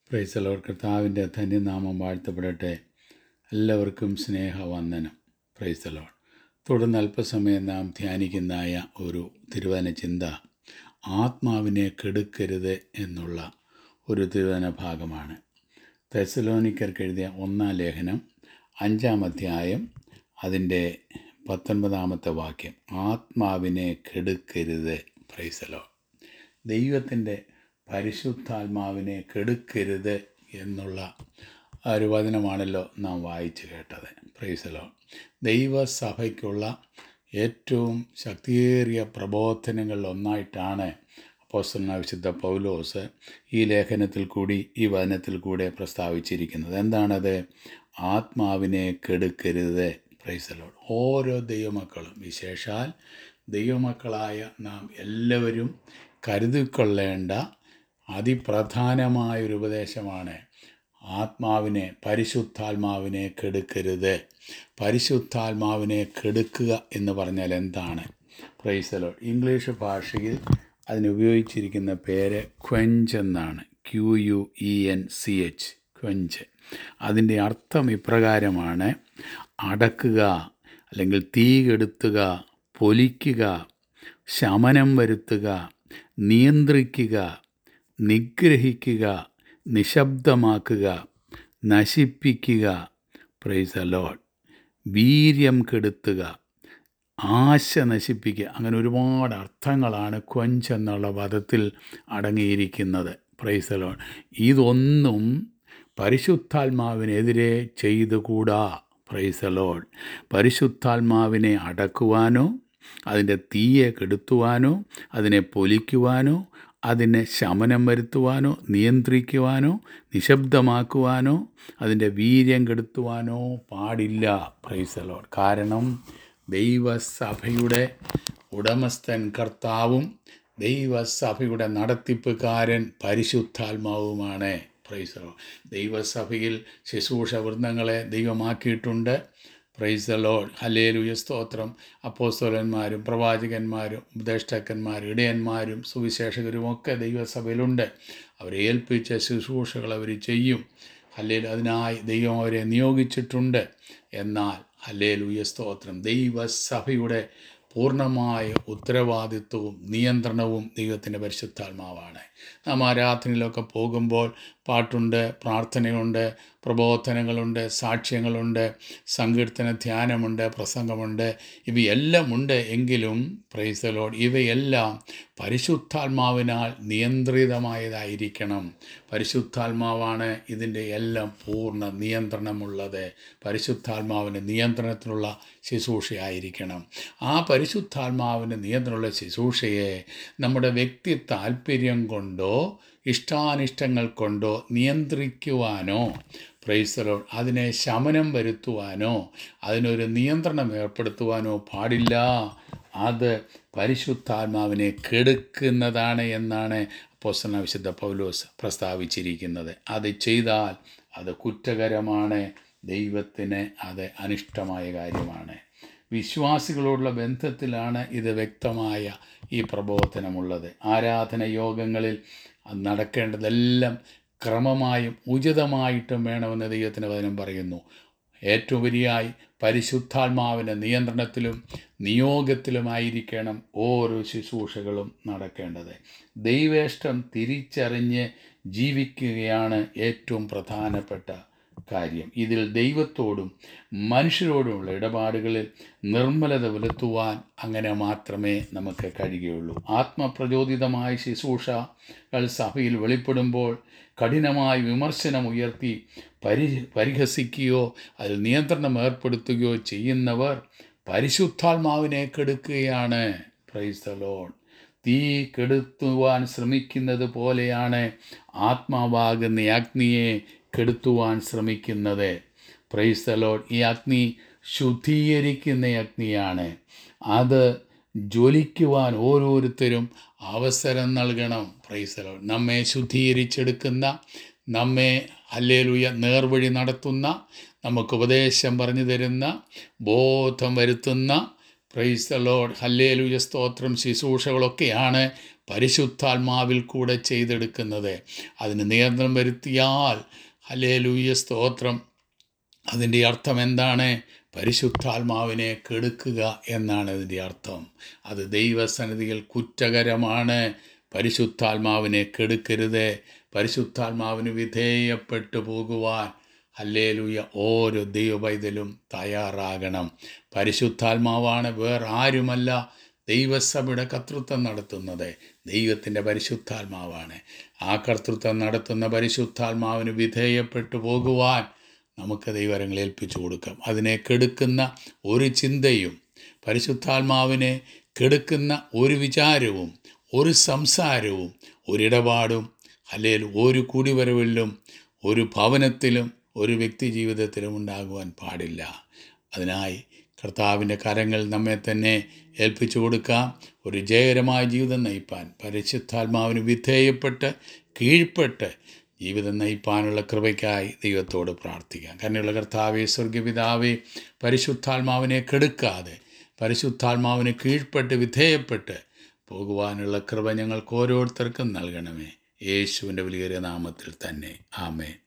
പ്രൈസലോർ കർത്താവിൻ്റെ ധന്യനാമം വാഴ്ത്തപ്പെടട്ടെ എല്ലാവർക്കും സ്നേഹവന്ദനം പ്രൈസലോർ തുടർന്ന് അല്പസമയം നാം ധ്യാനിക്കുന്നതായ ഒരു തിരുവചന ചിന്ത ആത്മാവിനെ കെടുക്കരുത് എന്നുള്ള ഒരു തിരുവചന ഭാഗമാണ് തെസലോനിക്കർക്ക് എഴുതിയ ഒന്നാം ലേഖനം അഞ്ചാം അധ്യായം അതിൻ്റെ പത്തൊൻപതാമത്തെ വാക്യം ആത്മാവിനെ കെടുക്കരുത് പ്രൈസലോ ദൈവത്തിൻ്റെ പരിശുദ്ധാത്മാവിനെ കെടുക്കരുത് എന്നുള്ള ആ ഒരു വചനമാണല്ലോ നാം വായിച്ചു കേട്ടത് പ്രൈസലോ ദൈവസഭയ്ക്കുള്ള ഏറ്റവും ശക്തിയേറിയ പ്രബോധനങ്ങളിൽ ഒന്നായിട്ടാണ് അപ്പോസ്തലനായ വിശുദ്ധ പൗലോസ് ഈ ലേഖനത്തിൽ കൂടി ഈ വചനത്തിൽ കൂടെ പ്രസ്താവിച്ചിരിക്കുന്നത് എന്താണത് ആത്മാവിനെ കെടുക്കരുത് പ്രൈസലോട് ഓരോ ദൈവമക്കളും വിശേഷാൽ ദൈവമക്കളായ നാം എല്ലാവരും കരുതിക്കൊള്ളേണ്ട അതിപ്രധാനമായൊരു ഉപദേശമാണ് ആത്മാവിനെ പരിശുദ്ധാത്മാവിനെ കെടുക്കരുത് പരിശുദ്ധാത്മാവിനെ കെടുക്കുക എന്ന് പറഞ്ഞാൽ എന്താണ് പ്രൈസലോ ഇംഗ്ലീഷ് ഭാഷയിൽ അതിനുപയോഗിച്ചിരിക്കുന്ന പേര് ക്വഞ്ച് എന്നാണ് Q U E N C H quench അതിൻ്റെ അർത്ഥം ഇപ്രകാരമാണ് അടക്കുക അല്ലെങ്കിൽ തീ കെടുത്തുക പൊലിക്കുക ശമനം വരുത്തുക നിയന്ത്രിക്കുക നിഗ്രഹിക്കുക നിശബ്ദമാക്കുക നശിപ്പിക്കുക പ്രൈസ് അലോഡ് വീര്യം കെടുത്തുക ആശ നശിപ്പിക്കുക അങ്ങനെ ഒരുപാട് അർത്ഥങ്ങളാണ് ക്വഞ്ച് എന്നുള്ള പദത്തിൽ അടങ്ങിയിരിക്കുന്നത് പ്രൈസ് അലോഡ് ഇതൊന്നും പരിശുദ്ധാത്മാവിനെതിരെ ചെയ്തുകൂടാ പ്രൈസ് അലോഡ് പരിശുദ്ധാത്മാവിനെ അടക്കുവാനോ അതിൻ്റെ തീയെ കെടുത്തുവാനോ അതിനെ പൊലിക്കുവാനോ അതിനെ ശമനം വരുത്തുവാനോ നിയന്ത്രിക്കുവാനോ നിശബ്ദമാക്കുവാനോ അതിൻ്റെ വീര്യം കെടുത്തുവാനോ പാടില്ല പ്രൈസലോൺ കാരണം ദൈവസഭയുടെ ഉടമസ്ഥൻ കർത്താവും ദൈവസഭയുടെ നടത്തിപ്പുകാരൻ പരിശുദ്ധാത്മാവുമാണ് പ്രൈസലോ ദൈവസഭയിൽ ശുശ്രൂഷ വൃന്ദങ്ങളെ ദൈവമാക്കിയിട്ടുണ്ട് പ്രൈസലോ ഹലേലുയ സ്തോത്രം അപ്പോസ്തോലന്മാരും പ്രവാചകന്മാരും ഉപദേഷ്ടാക്കന്മാരും ഇടയന്മാരും സുവിശേഷകരും ഒക്കെ ദൈവസഭയിലുണ്ട് അവരെ ഏൽപ്പിച്ച ശുശ്രൂഷകൾ അവർ ചെയ്യും ഹല്ലേൽ അതിനായി ദൈവം അവരെ നിയോഗിച്ചിട്ടുണ്ട് എന്നാൽ ഹല്ലേലുയ സ്തോത്രം ദൈവസഭയുടെ പൂർണ്ണമായ ഉത്തരവാദിത്വവും നിയന്ത്രണവും ദൈവത്തിൻ്റെ പരിശുദ്ധാത്മാവാണ് നാം ആരാധനയിലൊക്കെ പോകുമ്പോൾ പാട്ടുണ്ട് പ്രാർത്ഥനയുണ്ട് പ്രബോധനങ്ങളുണ്ട് സാക്ഷ്യങ്ങളുണ്ട് സങ്കീർത്തന ധ്യാനമുണ്ട് പ്രസംഗമുണ്ട് ഇവയെല്ലാം ഉണ്ട് എങ്കിലും പ്രൈസലോഡ് ഇവയെല്ലാം പരിശുദ്ധാത്മാവിനാൽ നിയന്ത്രിതമായതായിരിക്കണം പരിശുദ്ധാത്മാവാണ് ഇതിൻ്റെ എല്ലാം പൂർണ്ണ നിയന്ത്രണമുള്ളത് പരിശുദ്ധാത്മാവിൻ്റെ നിയന്ത്രണത്തിനുള്ള ശുശ്രൂഷയായിരിക്കണം ആ പരിശുദ്ധാത്മാവിൻ്റെ നിയന്ത്രണമുള്ള ശുശ്രൂഷയെ നമ്മുടെ വ്യക്തി താല്പര്യം കൊണ്ടോ ഇഷ്ടാനിഷ്ടങ്ങൾ കൊണ്ടോ നിയന്ത്രിക്കുവാനോ പ്രൈസലോ അതിനെ ശമനം വരുത്തുവാനോ അതിനൊരു നിയന്ത്രണം ഏർപ്പെടുത്തുവാനോ പാടില്ല അത് പരിശുദ്ധാത്മാവിനെ കെടുക്കുന്നതാണ് എന്നാണ് അപ്പോസ്തലനായ വിശുദ്ധ പൗലോസ് പ്രസ്താവിച്ചിരിക്കുന്നത് അത് ചെയ്താൽ അത് കുറ്റകരമാണ് ദൈവത്തിന് അത് അനിഷ്ടമായ കാര്യമാണ് വിശ്വാസികളോടുള്ള ബന്ധത്തിലാണ് ഇത് വ്യക്തമായ ഈ പ്രബോധനമുള്ളത് ആരാധന യോഗങ്ങളിൽ നടക്കേണ്ടതെല്ലാം ക്രമമായും ഉചിതമായിട്ടും വേണമെന്ന് ദൈവത്തിൻ്റെ വചനം പറയുന്നു ഏറ്റവും ഉപരിയായി പരിശുദ്ധാത്മാവിൻ്റെ നിയന്ത്രണത്തിലും നിയോഗത്തിലുമായിരിക്കണം ഓരോ ശുശ്രൂഷകളും നടക്കേണ്ടത് ദൈവേഷ്ടം തിരിച്ചറിഞ്ഞ് ജീവിക്കുകയാണ് ഏറ്റവും പ്രധാനപ്പെട്ട കാര്യം ഇതിൽ ദൈവത്തോടും മനുഷ്യരോടുമുള്ള ഇടപാടുകളിൽ നിർമ്മലത പുലർത്തുവാൻ അങ്ങനെ മാത്രമേ നമുക്ക് കഴിയുകയുള്ളൂ ആത്മപ്രചോദിതമായ ശുശ്രൂഷകൾ സഭയിൽ വെളിപ്പെടുമ്പോൾ കഠിനമായ വിമർശനം ഉയർത്തി പരി പരിഹസിക്കുകയോ അതിൽ നിയന്ത്രണം ഏർപ്പെടുത്തുകയോ ചെയ്യുന്നവർ പരിശുദ്ധാത്മാവിനെ കെടുക്കുകയാണ് പ്രൈസ്തലോൺ തീ കെടുത്തുവാൻ ശ്രമിക്കുന്നത് പോലെയാണ് ആത്മാവാകുന്ന അഗ്നിയെ കെടുത്തുവാൻ ശ്രമിക്കുന്നത് പ്രൈസ്തലോൺ ഈ അഗ്നി ശുദ്ധീകരിക്കുന്ന അഗ്നിയാണ് അത് ജ്വലിക്കുവാൻ ഓരോരുത്തരും അവസരം നൽകണം പ്രൈസലോ നമ്മെ ശുദ്ധീകരിച്ചെടുക്കുന്ന നമ്മെ ഹല്ലേലുയ നേർവഴി നടത്തുന്ന നമുക്ക് ഉപദേശം പറഞ്ഞു തരുന്ന ബോധം വരുത്തുന്ന പ്രൈസ് ലോഡ് ഹല്ലേലുയ സ്തോത്രം ശുശ്രൂഷകളൊക്കെയാണ് പരിശുദ്ധാത്മാവിൽ കൂടെ ചെയ്തെടുക്കുന്നത് അതിന് നിയന്ത്രണം വരുത്തിയാൽ ഹലേ ലൂയ സ്തോത്രം അതിൻ്റെ അർത്ഥം എന്താണ് പരിശുദ്ധാത്മാവിനെ കെടുക്കുക എന്നാണ് അതിൻ്റെ അർത്ഥം അത് ദൈവസന്നിധിയിൽ കുറ്റകരമാണ് പരിശുദ്ധാത്മാവിനെ കെടുക്കരുത് പരിശുദ്ധാത്മാവിന് വിധേയപ്പെട്ടു പോകുവാൻ ഹല്ലേലൂയ ഓരോ ദൈവപൈതലും തയ്യാറാകണം പരിശുദ്ധാത്മാവാണ് വേറെ ആരുമല്ല ദൈവസഭയുടെ കർത്തൃത്വം നടത്തുന്നത് ദൈവത്തിൻ്റെ പരിശുദ്ധാത്മാവാണ് ആ കർത്തൃത്വം നടത്തുന്ന പരിശുദ്ധാത്മാവിന് വിധേയപ്പെട്ടു പോകുവാൻ നമുക്ക് ദൈവരങ്ങൾ ഏൽപ്പിച്ചു കൊടുക്കാം അതിനെ കെടുക്കുന്ന ഒരു ചിന്തയും പരിശുദ്ധാത്മാവിനെ കെടുക്കുന്ന ഒരു വിചാരവും ഒരു സംസാരവും ഒരിടപാടും അല്ലെങ്കിൽ ഒരു കൂടിവരവിലും ഒരു ഭവനത്തിലും ഒരു വ്യക്തി ജീവിതത്തിലും ഉണ്ടാകുവാൻ പാടില്ല അതിനായി കർത്താവിൻ്റെ കരങ്ങൾ നമ്മെ തന്നെ ഏൽപ്പിച്ചു കൊടുക്കാം ഒരു ജയകരമായ ജീവിതം നയിപ്പാൻ പരിശുദ്ധാത്മാവിന് വിധേയപ്പെട്ട് കീഴ്പ്പെട്ട് ജീവിതം നയിപ്പാനുള്ള കൃപയ്ക്കായി ദൈവത്തോട് പ്രാർത്ഥിക്കാം കരുണയുള്ള കർത്താവെ സ്വർഗപിതാവെ പരിശുദ്ധാത്മാവിനെ കെടുക്കാതെ പരിശുദ്ധാത്മാവിന് കീഴ്പ്പെട്ട് വിധേയപ്പെട്ട് പോകുവാനുള്ള കൃപ ഞങ്ങൾക്ക് ഓരോരുത്തർക്കും നൽകണമേ യേശുവിൻ്റെ വലിയ നാമത്തിൽ തന്നെ ആമേ